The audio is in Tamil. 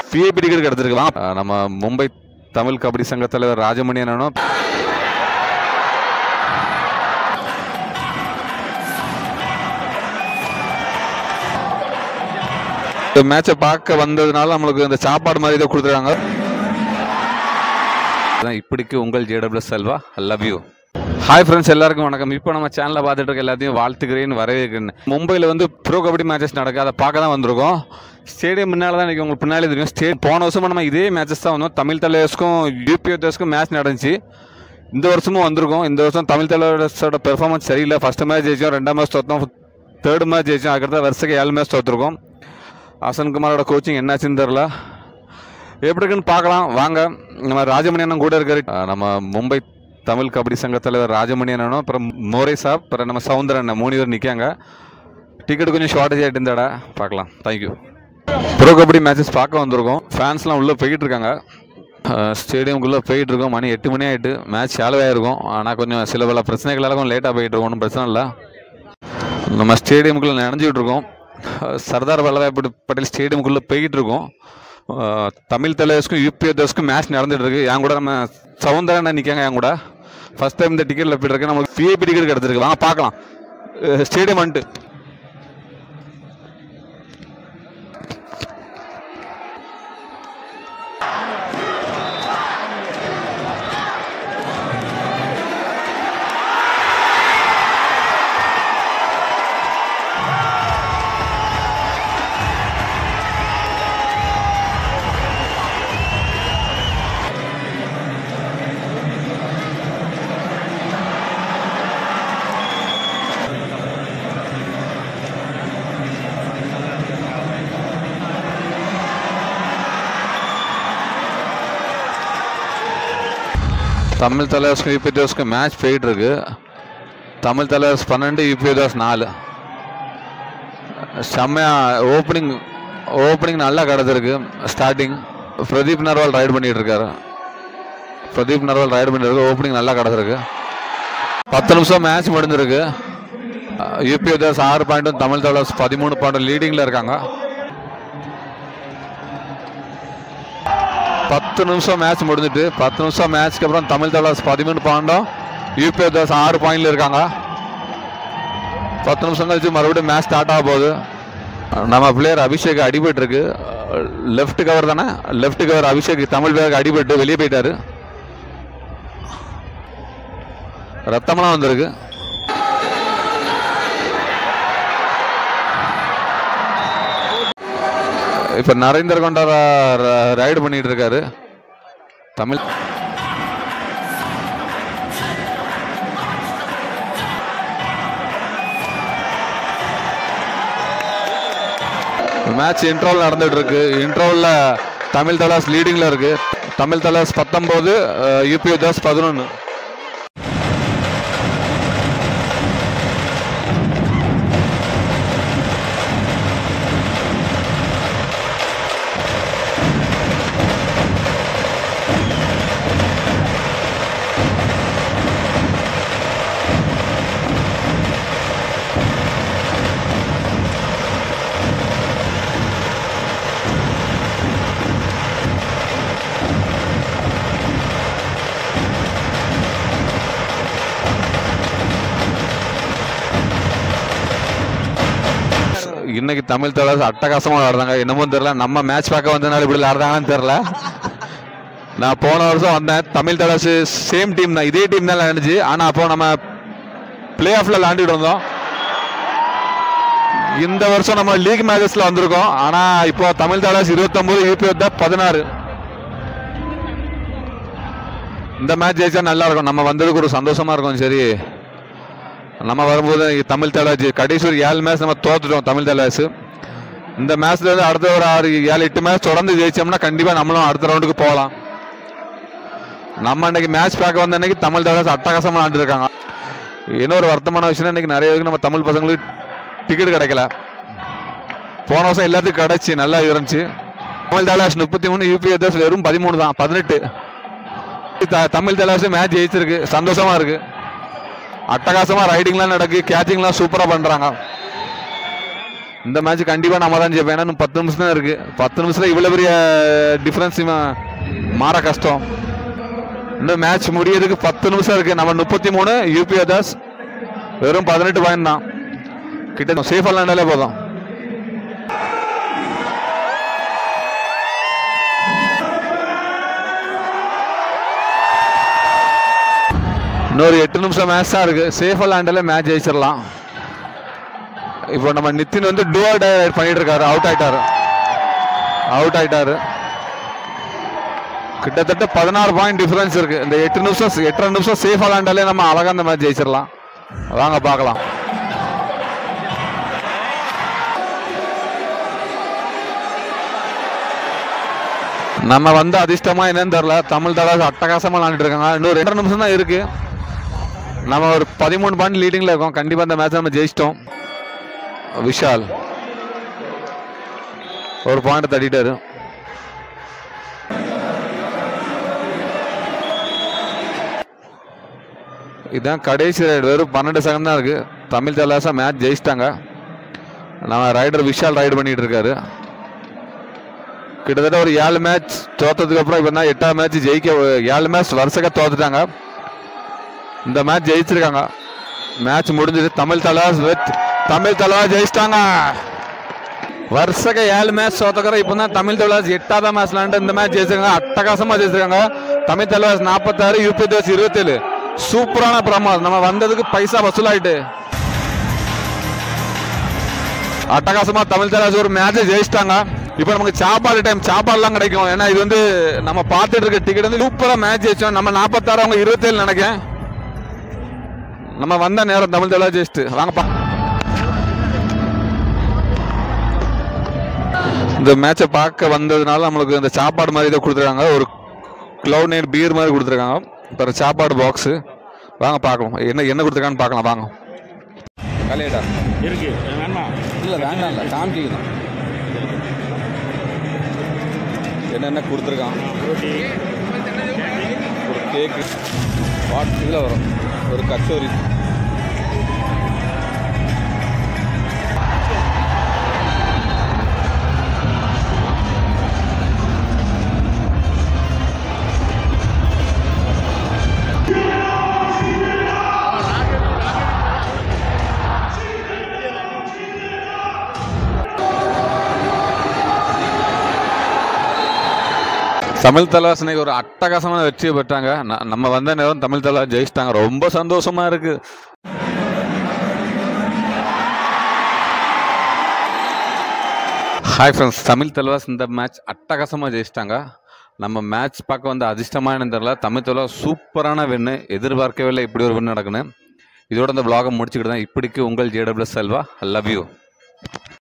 விஐபி டிக்கெட் கிடச்சிருக்கலாம் நம்ம மும்பை தமிழ் கபடி சங்க தலைவர் ராஜமணி அண்ணனும் இந்த மேட்சை பார்க்க வந்ததுனால நம்மளுக்கு இந்த சாப்பாடு மாதிரி இதை கொடுத்துருக்காங்க அதான் இப்படிக்கு உங்கள் JW Selva love you hi friends எல்லாருக்கும் வணக்கம் இப்போ நம்ம சேனலில் பார்த்துட்டு இருக்க எல்லாத்தையும் வாழ்த்துக்கிறேன் வரவேற்கிறேன் மும்பையில் வந்து ப்ரோ கபடி மேட்சஸ் நடக்குது அதை பார்க்க தான் வந்திருக்கோம் ஸ்டேடியம் முன்னால் தான் இன்றைக்கி உங்களுக்கு பின்னாடி தெரியும் ஸ்டே போன வருஷமும் நம்ம இதே மேட்சஸ் தான் வந்தோம் தமிழ் தலைவர்ஸ்க்கும் யூபிஎஸ்க்கும் மேட்ச் நடந்துச்சு இந்த வருஷமும் வந்திருக்கோம் இந்த வருஷம் தமிழ் தலைவர்ஸோட பெர்ஃபார்மன்ஸ் சரியில்லை ஃபஸ்ட்டு மேட்ச் ஜெயிச்சோம் ரெண்டாம் மேட்ச் தோற்றோம் தேர்ட் மேட்ச் ஜெயிச்சோம் அதுக்கடுத்த வருஷத்துக்கு ஏழு மேட்ச் தோற்றுருக்கோம் ஹசன் குமாரோட கோச்சிங் என்னாச்சுன்னு தெரில எப்படி இருக்குன்னு பார்க்கலாம் வாங்க நம்ம ராஜமணி அண்ணன் கூட இருக்காரு அஹ் நம்ம மும்பை தமிழ் கபடி சங்க தலைவர் ராஜமணி அண்ணனும் அப்புறம் மோரே சாப் அப்புறம் நம்ம சவுந்தர அண்ணன் மூணு பேர் நிற்காங்க டிக்கெட் கொஞ்சம் ஷார்ட்டேஜ் ஆகிட்டு இருந்தாடா பார்க்கலாம் தேங்க்யூ ப்ரோ கபடி மேட்சஸ் பார்க்க வந்திருக்கோம் ஃபேன்ஸ்லாம் உள்ளே போய்கிட்டு இருக்காங்க ஸ்டேடியம்குள்ளே போயிட்டு இருக்கோம் மணி எட்டு மணி ஆகிட்டு மேட்ச் சேலவாக இருக்கும் ஆனால் கொஞ்சம் சில பல பிரச்சனைகளால் கொஞ்சம் லேட்டாக போயிட்டு இருக்கோம் ஒன்றும் பிரச்சனை இல்லை நம்ம ஸ்டேடியமுக்குள்ளே நினைஞ்சிட்டு இருக்கோம் அஹ் சர்தார் வல்லபாய் பட்டு- பட்டேல் ஸ்டேடியமுக்குள்ளே போய்கிட்டு இருக்கோம் அஹ் தமிழ் தலைவர்ஸ்க்கும் யூபிஎஸ்க்கும் மேட்ச் நடந்துட்டு இருக்கு என் கூட நம்ம சவுந்தரன் நிற்காங்க என் கூட ஃபர்ஸ்ட் டைம் இந்த டிக்கெட்டில் போயிட்டு இருக்கேன் நமக்கு விஐபி டிக்கெட் கிடச்சிருக்கு வாங்க பார்க்கலாம் ஸ்டேடியம் வந்துட்டு தமிழ் தலைவர்ஸ்க்கும் யூபிஎஸ்க்கும் மேட்ச் போயிட்டு இருக்கு தமிழ் தலைவர்ஸ் பன்னெண்டு யூபிஎஸ் நாலு செம்மையா ஓப்பனிங் ஓப்பனிங் நல்லா கிடச்சிருக்கு ஸ்டார்டிங் பிரதீப் நர்வால் ரைடு பண்ணிட்டு இருக்காரு பிரதீப் நர்வால் ரைடு பண்ணிட்டு இருக்கு ஓப்பனிங் நல்லா கிடச்சிருக்கு பத்து நிமிஷம் மேட்ச் முடிஞ்சிருக்கு யூபிஎஸ் ஆறு பாயிண்ட்டும் தமிழ் தலைவர்ஸ் பதிமூணு பாயிண்ட் லீடிங்கில் இருக்காங்க பத்து நிமிஷம் மேட்ச் முடிஞ்சிட்டு பத்து நிமிஷம் மேட்ச்க்கு அப்புறம் தமிழ் தலைவர்ஸ் பதிமூணு பாயிண்டும் யூபிஐ தாஸ் ஆறு பாயிண்ட்ல இருக்காங்க பத்து நிமிஷம் கழிச்சு மறுபடியும் மேட்ச் ஸ்டார்ட் ஆக போகுது நம்ம பிளேயர் அபிஷேக் அடிபட்டு இருக்கு லெஃப்ட் கவர் தானே லெஃப்ட் கவர் அபிஷேக் தமிழ் பிளேயருக்கு அடிபட்டு வெளியே போயிட்டாரு ரத்தமெல்லாம் வந்திருக்கு இப்ப நரேந்தர் கொண்டா ரைடு பண்ணிட்டு இருக்காரு தமிழ் மேட்ச் இன்ட்ரோல் நடந்துட்டு இருக்கு இன்ட்ரோல்ல தமிழ் தலாஸ் லீடிங்ல இருக்கு தமிழ் தலாஸ் பத்தொன்பது யூபி தாஸ் பதினொன்று இன்னைக்கு தமிழ் தலாஸ் அட்டகாசமா விளாடுறாங்க என்னமோ தெரியல நம்ம மேட்ச் பார்க்க வந்தனால இப்படி விளாடுறாங்கன்னு தெரியல நான் போன வருஷம் வந்தேன் தமிழ் தலாஸ் சேம் டீம் தான் இதே டீம் தான் விளையாண்டுச்சு ஆனா அப்போ நம்ம பிளே ஆஃப்ல விளையாண்டுட்டு இருந்தோம் இந்த வருஷம் நம்ம லீக் மேட்சஸ்ல வந்திருக்கோம் ஆனா இப்போ தமிழ் தலாஸ் இருபத்தொன்பது யூபி தான் பதினாறு இந்த மேட்ச் ஜெயிச்சா நல்லா இருக்கும் நம்ம வந்ததுக்கு ஒரு சந்தோஷமா இருக்கும் சரி நம்ம வரும்போது தமிழ் தலைவாசி கடைசி ஒரு ஏழு மேட்ச் நம்ம தோத்துட்டோம் தமிழ் தலைவாசி இந்த மேட்ச்ல இருந்து அடுத்த ஒரு ஆறு ஏழு எட்டு மேட்ச் தொடர்ந்து ஜெயிச்சோம்னா கண்டிப்பா நம்மளும் அடுத்த ரவுண்டுக்கு போகலாம் நம்ம அன்னைக்கு மேட்ச் பார்க்க வந்த அன்னைக்கு தமிழ் தலைவாசி அட்டகாசமா விளாண்டுருக்காங்க இன்னொரு வருத்தமான விஷயம் இன்னைக்கு நிறைய பேருக்கு நம்ம தமிழ் பசங்களுக்கு டிக்கெட் கிடைக்கல போன வருஷம் எல்லாத்துக்கும் கிடைச்சி நல்லா இருந்துச்சு தமிழ் தலைவாசி முப்பத்தி மூணு யூபி வெறும் பதிமூணு தான் பதினெட்டு த- தமிழ் தலைவாசி மேட்ச் ஜெயிச்சிருக்கு சந்தோஷமா இருக்கு அட்டகாசமா ரைடிங்லாம் நடக்கு கேச்சிங்லாம் சூப்பரா பண்றாங்க இந்த மேட்ச் கண்டிப்பாக நம்ம தான் ஜெயிப்போம் ஏன்னா இன்னும் பத்து நிமிஷம் தான் இருக்குது பத்து நிமிஷத்தில் இவ்வளோ பெரிய டிஃப்ரென்ஸ் மாற கஷ்டம் இன்னும் மேட்ச் முடியறதுக்கு பத்து நிமிஷம் இருக்குது நம்ம முப்பத்தி மூணு யூபி தாஸ் வெறும் பதினெட்டு பாயிண்ட் தான் கிட்ட சேஃபாக விளாண்டாலே போதும் இன்னொரு எட்டு நிமிஷம் மேட்ச் தான் இருக்கு சேஃபாக விளாண்டாலே மேட்ச் ஜெயிச்சிடலாம் இப்போ நம்ம நிதின் வந்து டூஆர் டைரக்ட் பண்ணிட்டு இருக்காரு அவுட் ஆயிட்டாரு அவுட் ஆயிட்டாரு கிட்டத்தட்ட பதினாறு பாயிண்ட் டிஃபரன்ஸ் இருக்கு இந்த எட்டு நிமிஷம் எட்டரை நிமிஷம் சேஃபாக விளாண்டாலே நம்ம அழகா இந்த மேட்ச் ஜெயிச்சிடலாம் வாங்க பார்க்கலாம் நம்ம வந்து அதிர்ஷ்டமா என்னன்னு தெரியல தமிழ் தடா அட்டகாசமா விளாண்டுட்டு இருக்காங்க இன்னும் ரெண்டு நிமிஷம் தான் இருக்கு நம்ம ஒரு பதிமூணு பாயிண்ட் லீடிங்ல இருக்கோம் கண்டிப்பா இந்த மேட்ச் நம்ம ஜெயிச்சிட்டோம் விஷால் ஒரு பாயிண்ட் தட்டிட்டாரு இதுதான் கடைசி ரைடு வெறும் பன்னெண்டு செகண்ட் தான் இருக்கு தமிழ் தலாசா மேட்ச் ஜெயிச்சிட்டாங்க நம்ம ரைடர் விஷால் ரைடு பண்ணிட்டு இருக்காரு கிட்டத்தட்ட ஒரு ஏழு மேட்ச் தோத்ததுக்கு அப்புறம் இப்போ தான் எட்டாவது மேட்ச் ஜெயிக்க ஏழு மேட்ச் வருஷக்க தோத்துட்டாங்க இந்த மேட்ச் ஜெயிச்சிருக்காங்க மேட்ச் முடிஞ்சது தமிழ் தலாஸ் வித் தமிழ் தலாஸ் ஜெயிச்சிட்டாங்க வருஷக்க ஏழு மேட்ச் தோத்தக்கிற இப்போ தான் தமிழ் தலாஸ் எட்டாவது மேட்ச் விளாண்டு இந்த மேட்ச் ஜெயிச்சிருக்காங்க அட்டகாசமா ஜெயிச்சிருக்காங்க தமிழ் தலாஸ் நாற்பத்தாறு யூபி தோஸ் இருபத்தேழு சூப்பரான பிரமாதம் நம்ம வந்ததுக்கு பைசா வசூலாயிட்டு அட்டகாசமா தமிழ் தராசு ஒரு மேட்சை ஜெயிச்சிட்டாங்க இப்போ நமக்கு சாப்பாடு டைம் சாப்பாடுலாம் கிடைக்கும் ஏன்னா இது வந்து நம்ம பார்த்துட்டு இருக்க டிக்கெட் வந்து சூப்பரா மேட்ச் ஜெயிச்சோம் நம்ம நாற்பத்தாறு அவங்க இருபத்தேழு நினைக்கேன் நம்ம வந்த நேரம் தமிழ் தலா ஜெயிச்சிட்டு வாங்கப்பா இந்த மேட்சை பார்க்க வந்ததுனால நம்மளுக்கு இந்த சாப்பாடு மாதிரி இதை கொடுத்துருக்காங்க ஒரு க்ளவுட் நைட் பீர் மாதிரி கொடுத்துருக்காங்க அப்புறம் சாப்பாடு பாக்ஸு வாங்க பார்க்கலாம் என்ன என்ன கொடுத்துருக்கான்னு பார்க்கலாம் வாங்க கலையடா இருக்கு வேணா இல்லை வேண்டாம் இல்லை காமிக்கணும் என்னென்ன கொடுத்துருக்கான் ரொட்டி ஒரு கேக்கு வாட் இதில் வரும் ஒரு கச்சோரி தமிழ் தலாசனை ஒரு அட்டகாசமான வெற்றியை பெற்றாங்க ந- நம்ம வந்த நேரம் தமிழ் தலா ஜெயிச்சிட்டாங்க ரொம்ப சந்தோஷமா இருக்கு ஹாய் ஃப்ரெண்ட்ஸ் தமிழ் தலைவாஸ் இந்த மேட்ச் அட்டகாசமாக ஜெயிச்சிட்டாங்க நம்ம மேட்ச் பார்க்க வந்து அதிர்ஷ்டமான தெரியல தமிழ் தலைவா சூப்பரான வின்னு எதிர்பார்க்கவே இல்லை இப்படி ஒரு வின் நடக்குன்னு இதோட இந்த vlog-அ முடிச்சுக்கிட்டு தான் இப்படிக்கு உங்கள் ஜேடபிள்யூ செல்வா லவ் யூ